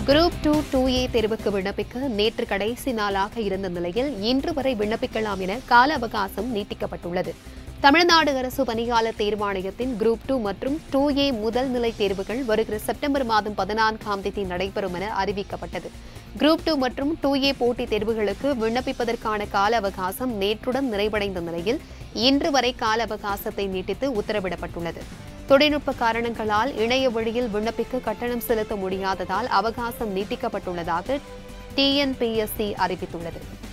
group two two ஏ தேர்வுக்கு விண்ணப்பிக்க நேற்று கடைசி நாளாக இருந்த நிலையில் இன்று வரை விண்ணப்பிக்கலாம் என கால அவகாசம் நீட்டிக்கப்பட்டுள்ளது தமிழ்நாடு அரசு பணியாளர் தேர்வாணையத்தின் குரூப் டூ மற்றும் டூ ஏ முதல் நிலை தேர்வுகள் வருகிற செப்டம்பர் மாதம் பதினான்காம் தேதி நடைபெறும் என அறிவிக்கப்பட்டது குரூப் டூ மற்றும் டூ ஏ போட்டித் தேர்வுகளுக்கு விண்ணப்பிப்பதற்கான கால அவகாசம் நேற்றுடன் நிறைவடைந்த நிலையில் இன்று வரை கால அவகாசத்தை நீட்டித்து உத்தரவிடப்பட்டுள்ளது தொழில்நுட்ப காரணங்களால் இணைய வழியில் விண்ணப்பிக்க கட்டணம் செலுத்த முடியாததால் அவகாசம் நீட்டிக்கப்பட்டுள்ளதாக டிஎன்பிஎஸ்சி அறிவித்துள்ளது